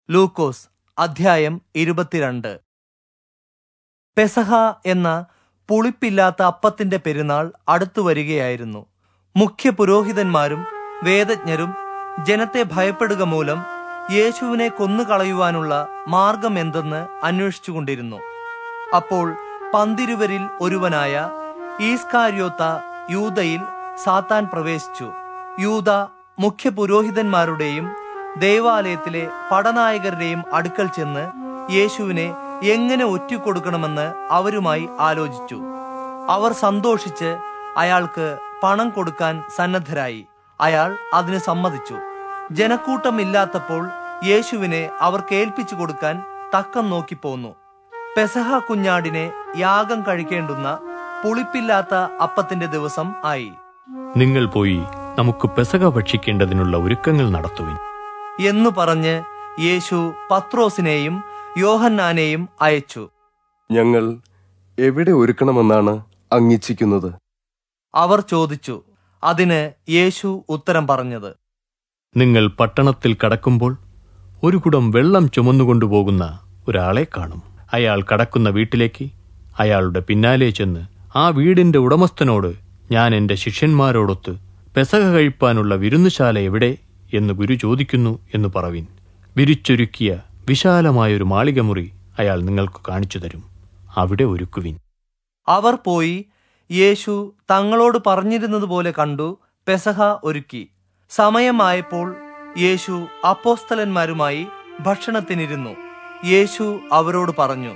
ലൂക്കോസ് അധ്യായം ഇരുപത്തിരണ്ട് പെസഹ എന്ന പുളിപ്പില്ലാത്ത അപ്പത്തിന്റെ പെരുന്നാൾ അടുത്തു വരികയായിരുന്നു മുഖ്യ പുരോഹിതന്മാരും വേദജ്ഞരും ജനത്തെ ഭയപ്പെടുക മൂലം യേശുവിനെ കൊന്നുകളയുവാനുള്ള മാർഗം എന്തെന്ന് അന്വേഷിച്ചുകൊണ്ടിരുന്നു അപ്പോൾ പന്തിരുവരിൽ ഒരുവനായ ഈസ്കാര്യോത്ത യൂതയിൽ സാത്താൻ പ്രവേശിച്ചു യൂത മുഖ്യ പുരോഹിതന്മാരുടെയും ദേവാലയത്തിലെ പടനായകരുടെയും അടുക്കൽ ചെന്ന് യേശുവിനെ എങ്ങനെ ഒറ്റിക്കൊടുക്കണമെന്ന് അവരുമായി ആലോചിച്ചു അവർ സന്തോഷിച്ച് അയാൾക്ക് പണം കൊടുക്കാൻ സന്നദ്ധരായി അയാൾ അതിന് സമ്മതിച്ചു ജനക്കൂട്ടം ഇല്ലാത്തപ്പോൾ യേശുവിനെ അവർ കേൾപ്പിച്ചു കൊടുക്കാൻ തക്കം നോക്കി പോന്നു പെസഹ കുഞ്ഞാടിനെ യാഗം കഴിക്കേണ്ടുന്ന പുളിപ്പില്ലാത്ത അപ്പത്തിന്റെ ദിവസം ആയി നിങ്ങൾ പോയി നമുക്ക് പെസക ഭക്ഷിക്കേണ്ടതിനുള്ള ഒരുക്കങ്ങൾ നടത്തുവിൻ എന്നു പറഞ്ഞ് യേശു പത്രോസിനെയും യോഹന്നാനെയും അയച്ചു ഞങ്ങൾ എവിടെ ഒരുക്കണമെന്നാണ് അങ്ങിച്ഛിക്കുന്നത് അവർ ചോദിച്ചു അതിന് യേശു ഉത്തരം പറഞ്ഞത് നിങ്ങൾ പട്ടണത്തിൽ കടക്കുമ്പോൾ ഒരു കുടം വെള്ളം ചുമന്നുകൊണ്ടുപോകുന്ന ഒരാളെ കാണും അയാൾ കടക്കുന്ന വീട്ടിലേക്ക് അയാളുടെ പിന്നാലെ ചെന്ന് ആ വീടിന്റെ ഉടമസ്ഥനോട് ഞാൻ എന്റെ ശിഷ്യന്മാരോടൊത്ത് പെസക കഴിപ്പാനുള്ള വിരുന്നുശാല എവിടെ എന്ന് ഗുരു ചോദിക്കുന്നു എന്ന് പറവിൻ വിരിച്ചൊരുക്കിയ വിശാലമായൊരു മാളികമുറി അയാൾ നിങ്ങൾക്ക് കാണിച്ചു തരും അവിടെ ഒരുക്കുവിൻ അവർ പോയി യേശു തങ്ങളോട് പറഞ്ഞിരുന്നതുപോലെ കണ്ടു പെസഹ ഒരുക്കി സമയമായപ്പോൾ യേശു അപ്പോസ്തലന്മാരുമായി ഭക്ഷണത്തിനിരുന്നു യേശു അവരോട് പറഞ്ഞു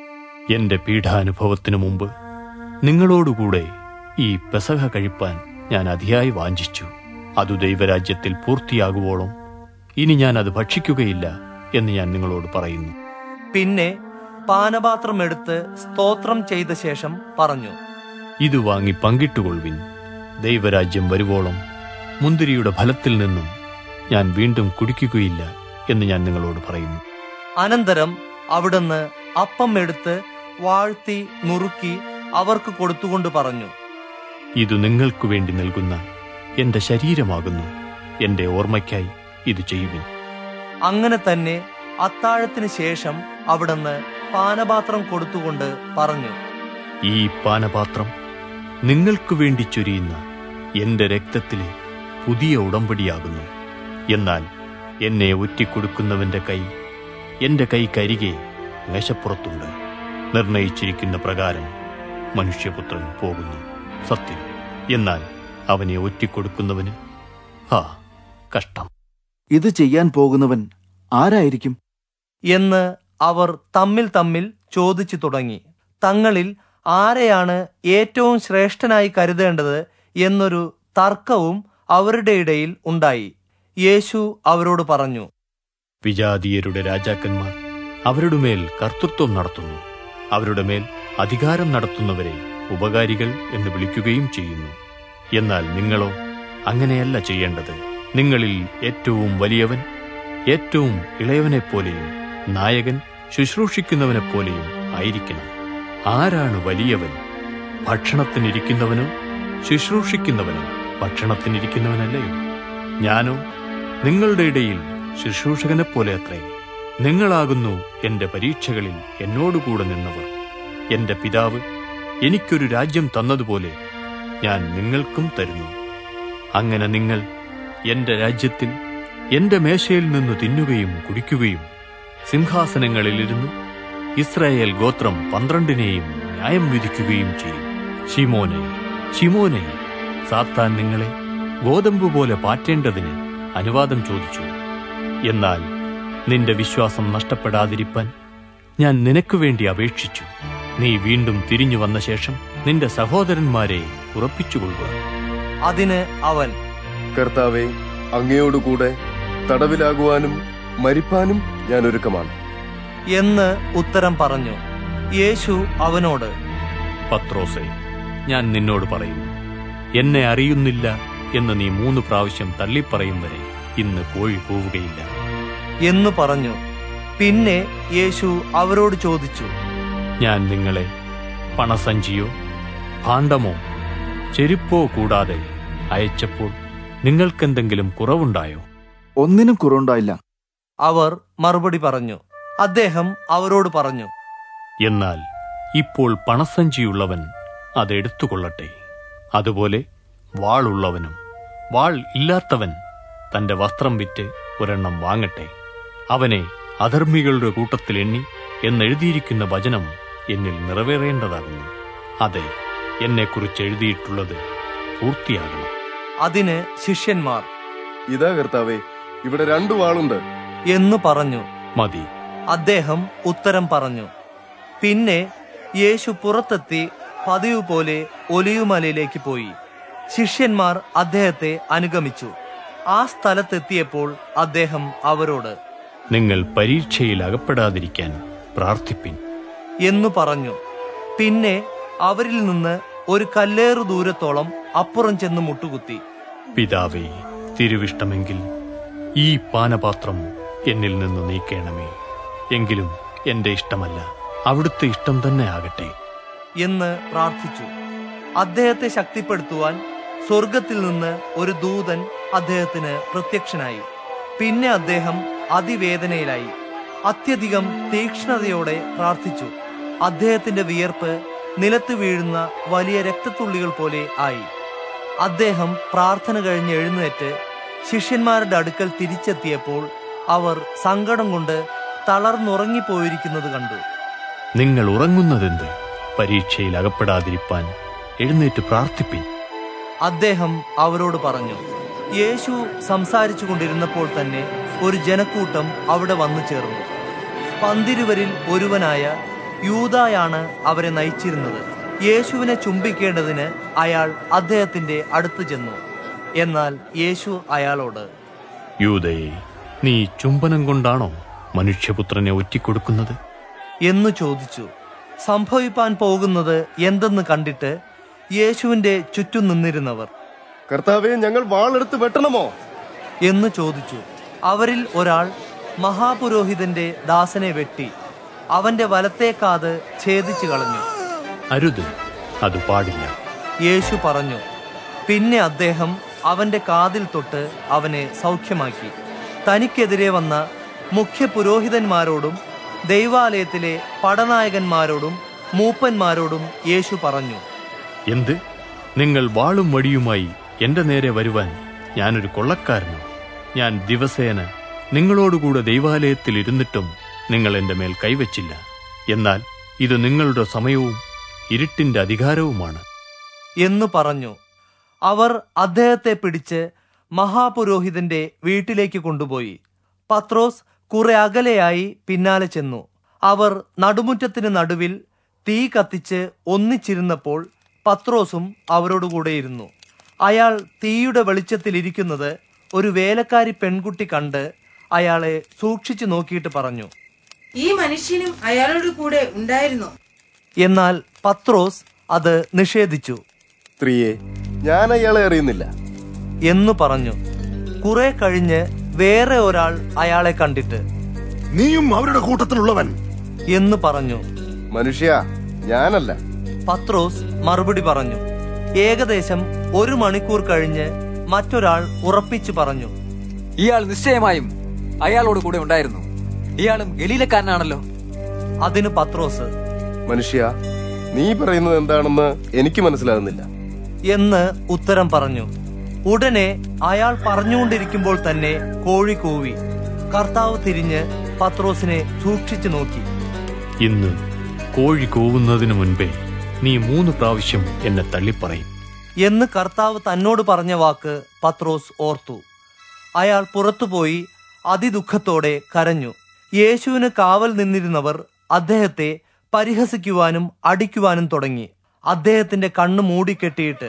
എന്റെ പീഠാനുഭവത്തിനു മുമ്പ് നിങ്ങളോടുകൂടെ ഈ പെസഹ കഴിപ്പാൻ ഞാൻ അതിയായി വാഞ്ചിച്ചു അതു ദൈവരാജ്യത്തിൽ പൂർത്തിയാകുവോളം ഇനി ഞാൻ അത് ഭക്ഷിക്കുകയില്ല എന്ന് ഞാൻ നിങ്ങളോട് പറയുന്നു പിന്നെ പാനപാത്രം എടുത്ത് സ്തോത്രം ചെയ്ത ശേഷം പറഞ്ഞു ഇത് വാങ്ങി പങ്കിട്ടുകൊള്ളുവിൻ ദൈവരാജ്യം വരുവോളം മുന്തിരിയുടെ ഫലത്തിൽ നിന്നും ഞാൻ വീണ്ടും കുടിക്കുകയില്ല എന്ന് ഞാൻ നിങ്ങളോട് പറയുന്നു അനന്തരം അവിടുന്ന് അപ്പം എടുത്ത് വാഴ്ത്തി നുറുക്കി അവർക്ക് കൊടുത്തുകൊണ്ട് പറഞ്ഞു ഇത് നിങ്ങൾക്കു വേണ്ടി നൽകുന്ന എന്റെ ശരീരമാകുന്നു എന്റെ ഓർമ്മയ്ക്കായി ഇത് ചെയ്യുവിൻ അങ്ങനെ തന്നെ അത്താഴത്തിന് ശേഷം അവിടുന്ന് പാനപാത്രം കൊടുത്തുകൊണ്ട് പറഞ്ഞു ഈ പാനപാത്രം നിങ്ങൾക്കു വേണ്ടി ചൊരിയുന്ന എന്റെ രക്തത്തിലെ പുതിയ ഉടമ്പടിയാകുന്നു എന്നാൽ എന്നെ ഒറ്റിക്കൊടുക്കുന്നവന്റെ കൈ എന്റെ കൈ കരികെ മേശപ്പുറത്തുണ്ട് നിർണയിച്ചിരിക്കുന്ന പ്രകാരം മനുഷ്യപുത്രൻ പോകുന്നു സത്യം എന്നാൽ അവനെ ഒറ്റിക്കൊടുക്കുന്നവന് ഹാ കഷ്ടം ഇത് ചെയ്യാൻ പോകുന്നവൻ ആരായിരിക്കും എന്ന് അവർ തമ്മിൽ തമ്മിൽ ചോദിച്ചു തുടങ്ങി തങ്ങളിൽ ആരെയാണ് ഏറ്റവും ശ്രേഷ്ഠനായി കരുതേണ്ടത് എന്നൊരു തർക്കവും അവരുടെ ഇടയിൽ ഉണ്ടായി യേശു അവരോട് പറഞ്ഞു വിജാതീയരുടെ രാജാക്കന്മാർ അവരുടെ മേൽ കർത്തൃത്വം നടത്തുന്നു അവരുടെ മേൽ അധികാരം നടത്തുന്നവരെ ഉപകാരികൾ എന്ന് വിളിക്കുകയും ചെയ്യുന്നു എന്നാൽ നിങ്ങളോ അങ്ങനെയല്ല ചെയ്യേണ്ടത് നിങ്ങളിൽ ഏറ്റവും വലിയവൻ ഏറ്റവും ഇളയവനെപ്പോലെയും നായകൻ ശുശ്രൂഷിക്കുന്നവനെപ്പോലെയും ആയിരിക്കണം ആരാണ് വലിയവൻ ഭക്ഷണത്തിനിരിക്കുന്നവനോ ശുശ്രൂഷിക്കുന്നവനോ ഭക്ഷണത്തിനിരിക്കുന്നവനല്ലയോ ഞാനോ നിങ്ങളുടെ ഇടയിൽ ശുശ്രൂഷകനെപ്പോലെ അത്രേ നിങ്ങളാകുന്നു എന്റെ പരീക്ഷകളിൽ എന്നോടുകൂടെ നിന്നവർ എന്റെ പിതാവ് എനിക്കൊരു രാജ്യം തന്നതുപോലെ ഞാൻ നിങ്ങൾക്കും തരുന്നു അങ്ങനെ നിങ്ങൾ എന്റെ രാജ്യത്തിൽ എന്റെ മേശയിൽ നിന്ന് തിന്നുകയും കുടിക്കുകയും സിംഹാസനങ്ങളിലിരുന്നു ഇസ്രായേൽ ഗോത്രം പന്ത്രണ്ടിനെയും ന്യായം വിധിക്കുകയും ചെയ്യും ഷിമോനെ ഷിമോനെ സാത്താൻ നിങ്ങളെ ഗോതമ്പ് പോലെ പാറ്റേണ്ടതിന് അനുവാദം ചോദിച്ചു എന്നാൽ നിന്റെ വിശ്വാസം നഷ്ടപ്പെടാതിരിപ്പാൻ ഞാൻ നിനക്ക് വേണ്ടി അപേക്ഷിച്ചു നീ വീണ്ടും തിരിഞ്ഞു വന്ന ശേഷം നിന്റെ സഹോദരന്മാരെ ഉറപ്പിച്ചുകൊള്ളുക അതിന് അവൻ കർത്താവെ അങ്ങയോടുകൂടെ തടവിലാകുവാനും മരിപ്പാനും ഞാൻ ഒരുക്കമാണ് എന്ന് ഉത്തരം പറഞ്ഞു യേശു അവനോട് പത്രോസേ ഞാൻ നിന്നോട് പറയുന്നു എന്നെ അറിയുന്നില്ല എന്ന് നീ മൂന്ന് പ്രാവശ്യം തള്ളിപ്പറയും വരെ ഇന്ന് കോഴി പോവുകയില്ല എന്നു പറഞ്ഞു പിന്നെ യേശു അവരോട് ചോദിച്ചു ഞാൻ നിങ്ങളെ പണസഞ്ചിയോ ഭാണ്ഡമോ ചെരുപ്പോ കൂടാതെ അയച്ചപ്പോൾ നിങ്ങൾക്കെന്തെങ്കിലും കുറവുണ്ടായോ ഒന്നിനും കുറവുണ്ടായില്ല അവർ മറുപടി പറഞ്ഞു അദ്ദേഹം അവരോട് പറഞ്ഞു എന്നാൽ ഇപ്പോൾ പണസഞ്ചിയുള്ളവൻ അതെടുത്തുകൊള്ളട്ടെ അതുപോലെ വാളുള്ളവനും വാൾ ഇല്ലാത്തവൻ തന്റെ വസ്ത്രം വിറ്റ് ഒരെണ്ണം വാങ്ങട്ടെ അവനെ അധർമ്മികളുടെ കൂട്ടത്തിൽ എണ്ണി എന്നെഴുതിയിരിക്കുന്ന വചനം എന്നിൽ നിറവേറേണ്ടതാകുന്നു അതെ എന്നെക്കുറിച്ച് എഴുതിയിട്ടുള്ളത് പൂർത്തിയാകണം അതിന് ശിഷ്യന്മാർ ഇതാ കർത്താവേ ഇവിടെ രണ്ടു വാളുണ്ട് എന്നു പറഞ്ഞു മതി അദ്ദേഹം ഉത്തരം പറഞ്ഞു പിന്നെ യേശു പുറത്തെത്തി പതിവ് പോലെ ഒലിയുമലയിലേക്ക് പോയി ശിഷ്യന്മാർ അദ്ദേഹത്തെ അനുഗമിച്ചു ആ സ്ഥലത്തെത്തിയപ്പോൾ അദ്ദേഹം അവരോട് നിങ്ങൾ പരീക്ഷയിൽ അകപ്പെടാതിരിക്കാൻ പ്രാർത്ഥിപ്പിൻ എന്നു പറഞ്ഞു പിന്നെ അവരിൽ നിന്ന് ഒരു കല്ലേറു ദൂരത്തോളം അപ്പുറം ചെന്ന് മുട്ടുകുത്തി പിതാവേ തിരുവിഷ്ടമെങ്കിൽ ഈ പാനപാത്രം എന്നിൽ നിന്ന് നീക്കേണമേ എങ്കിലും എന്റെ ഇഷ്ടമല്ല അവിടുത്തെ ഇഷ്ടം തന്നെ ആകട്ടെ എന്ന് പ്രാർത്ഥിച്ചു അദ്ദേഹത്തെ ശക്തിപ്പെടുത്തുവാൻ സ്വർഗത്തിൽ നിന്ന് ഒരു ദൂതൻ അദ്ദേഹത്തിന് പ്രത്യക്ഷനായി പിന്നെ അദ്ദേഹം അതിവേദനയിലായി അത്യധികം തീക്ഷ്ണതയോടെ പ്രാർത്ഥിച്ചു അദ്ദേഹത്തിന്റെ വിയർപ്പ് നിലത്ത് വീഴുന്ന വലിയ രക്തത്തുള്ളികൾ പോലെ ആയി അദ്ദേഹം പ്രാർത്ഥന കഴിഞ്ഞ് എഴുന്നേറ്റ് ശിഷ്യന്മാരുടെ അടുക്കൽ തിരിച്ചെത്തിയപ്പോൾ അവർ സങ്കടം കൊണ്ട് തളർന്നുറങ്ങിപ്പോയിരിക്കുന്നത് കണ്ടു നിങ്ങൾ ഉറങ്ങുന്നതെന്ത് പരീക്ഷയിൽ അകപ്പെടാതിരിപ്പാൻ എഴുന്നേറ്റ് പ്രാർത്ഥിപ്പിൻ അദ്ദേഹം അവരോട് പറഞ്ഞു യേശു സംസാരിച്ചു കൊണ്ടിരുന്നപ്പോൾ തന്നെ ഒരു ജനക്കൂട്ടം അവിടെ വന്നു ചേർന്നു പന്തിരുവരിൽ ഒരുവനായ യൂതായാണ് അവരെ നയിച്ചിരുന്നത് യേശുവിനെ ചുംബിക്കേണ്ടതിന് അയാൾ അദ്ദേഹത്തിന്റെ അടുത്ത് ചെന്നു എന്നാൽ യേശു അയാളോട് യൂതയെ നീ ചുംബനം കൊണ്ടാണോ മനുഷ്യപുത്രനെ ഒറ്റിക്കൊടുക്കുന്നത് എന്നു ചോദിച്ചു സംഭവിപ്പാൻ പോകുന്നത് എന്തെന്ന് കണ്ടിട്ട് യേശുവിന്റെ ചുറ്റും നിന്നിരുന്നവർ കർത്താവെ ഞങ്ങൾ വാളെടുത്ത് വെട്ടണമോ എന്ന് ചോദിച്ചു അവരിൽ ഒരാൾ മഹാപുരോഹിതന്റെ ദാസനെ വെട്ടി അവന്റെ വലത്തെ കാത് ഛേദിച്ചു കളഞ്ഞു അരുത് അത് പാടില്ല യേശു പറഞ്ഞു പിന്നെ അദ്ദേഹം അവന്റെ കാതിൽ തൊട്ട് അവനെ സൗഖ്യമാക്കി തനിക്കെതിരെ വന്ന മുഖ്യ പുരോഹിതന്മാരോടും ദൈവാലയത്തിലെ പടനായകന്മാരോടും മൂപ്പന്മാരോടും യേശു പറഞ്ഞു എന്ത് നിങ്ങൾ വാളും വടിയുമായി എന്റെ നേരെ വരുവാൻ ഞാനൊരു കൊള്ളക്കാരനോ ഞാൻ ദിവസേന നിങ്ങളോടുകൂടെ ദൈവാലയത്തിൽ ഇരുന്നിട്ടും നിങ്ങൾ എന്റെ മേൽ കൈവച്ചില്ല എന്നാൽ ഇത് നിങ്ങളുടെ സമയവും ഇരുട്ടിന്റെ അധികാരവുമാണ് എന്നു പറഞ്ഞു അവർ അദ്ദേഹത്തെ പിടിച്ച് മഹാപുരോഹിതന്റെ വീട്ടിലേക്ക് കൊണ്ടുപോയി പത്രോസ് കുറെ അകലെയായി പിന്നാലെ ചെന്നു അവർ നടുമുറ്റത്തിന് നടുവിൽ തീ കത്തിച്ച് ഒന്നിച്ചിരുന്നപ്പോൾ പത്രോസും അവരോടുകൂടെ ഇരുന്നു അയാൾ തീയുടെ വെളിച്ചത്തിലിരിക്കുന്നത് ഒരു വേലക്കാരി പെൺകുട്ടി കണ്ട് അയാളെ സൂക്ഷിച്ചു നോക്കിയിട്ട് പറഞ്ഞു ഈ മനുഷ്യനും അയാളോട് കൂടെ ഉണ്ടായിരുന്നു എന്നാൽ പത്രോസ് അത് നിഷേധിച്ചു സ്ത്രീയെ ഞാൻ അയാളെ അറിയുന്നില്ല എന്നു പറഞ്ഞു കുറെ കഴിഞ്ഞ് വേറെ ഒരാൾ അയാളെ കണ്ടിട്ട് നീയും അവരുടെ കൂട്ടത്തിലുള്ളവൻ എന്ന് പറഞ്ഞു മനുഷ്യ ഞാനല്ല പത്രോസ് മറുപടി പറഞ്ഞു ഏകദേശം ഒരു മണിക്കൂർ കഴിഞ്ഞ് മറ്റൊരാൾ ഉറപ്പിച്ചു പറഞ്ഞു ഇയാൾ നിശ്ചയമായും അയാളോട് കൂടെ ഉണ്ടായിരുന്നു ഇയാളും ഗലീലക്കാരനാണല്ലോ അതിന് പത്രോസ് മനുഷ്യ നീ പറയുന്നത് എന്താണെന്ന് എനിക്ക് മനസ്സിലാകുന്നില്ല എന്ന് ഉത്തരം പറഞ്ഞു ഉടനെ അയാൾ പറഞ്ഞുകൊണ്ടിരിക്കുമ്പോൾ തന്നെ കോഴി കൂവി കർത്താവ് തിരിഞ്ഞ് പത്രോസിനെ സൂക്ഷിച്ചു നോക്കി ഇന്ന് കോഴി കൂവുന്നതിനു മുൻപേ നീ മൂന്ന് പ്രാവശ്യം എന്നെ തള്ളിപ്പറയും എന്ന് കർത്താവ് തന്നോട് പറഞ്ഞ വാക്ക് പത്രോസ് ഓർത്തു അയാൾ പുറത്തുപോയി അതിദുഃഖത്തോടെ കരഞ്ഞു യേശുവിന് കാവൽ നിന്നിരുന്നവർ അദ്ദേഹത്തെ പരിഹസിക്കുവാനും അടിക്കുവാനും തുടങ്ങി അദ്ദേഹത്തിന്റെ കണ്ണു മൂടിക്കെട്ടിയിട്ട്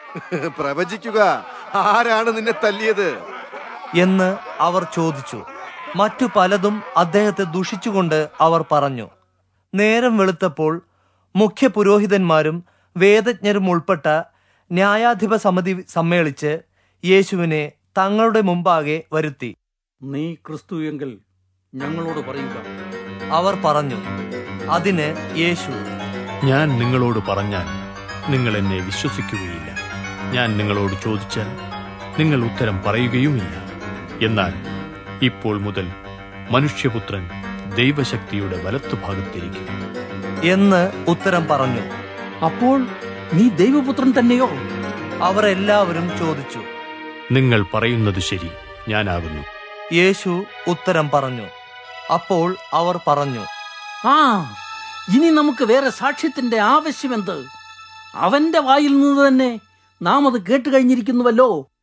പ്രവചിക്കുക ആരാണ് നിന്നെ തല്ലിയത് എന്ന് അവർ ചോദിച്ചു മറ്റു പലതും അദ്ദേഹത്തെ ദുഷിച്ചുകൊണ്ട് അവർ പറഞ്ഞു നേരം വെളുത്തപ്പോൾ മുഖ്യ പുരോഹിതന്മാരും വേദജ്ഞരും ഉൾപ്പെട്ട ന്യായാധിപ സമിതി സമ്മേളിച്ച് യേശുവിനെ തങ്ങളുടെ മുമ്പാകെ വരുത്തി നീ ക്രിസ്തു എങ്കിൽ ഞങ്ങളോട് പറയുക അവർ പറഞ്ഞു അതിന് യേശു ഞാൻ നിങ്ങളോട് പറഞ്ഞാൽ നിങ്ങൾ എന്നെ വിശ്വസിക്കുകയില്ല ഞാൻ നിങ്ങളോട് ചോദിച്ചാൽ നിങ്ങൾ ഉത്തരം പറയുകയുമില്ല എന്നാൽ ഇപ്പോൾ മുതൽ മനുഷ്യപുത്രൻ ദൈവശക്തിയുടെ വലത്തുഭാഗത്തിരിക്കും എന്ന് ഉത്തരം പറഞ്ഞു അപ്പോൾ നീ ദൈവപുത്രൻ തന്നെയോ അവർ എല്ലാവരും ചോദിച്ചു നിങ്ങൾ പറയുന്നത് ശരി ഞാനാകുന്നു യേശു ഉത്തരം പറഞ്ഞു അപ്പോൾ അവർ പറഞ്ഞു ആ ഇനി നമുക്ക് വേറെ സാക്ഷ്യത്തിന്റെ ആവശ്യമെന്ത് അവന്റെ വായിൽ നിന്ന് തന്നെ നാം അത് കേട്ട് കഴിഞ്ഞിരിക്കുന്നുവല്ലോ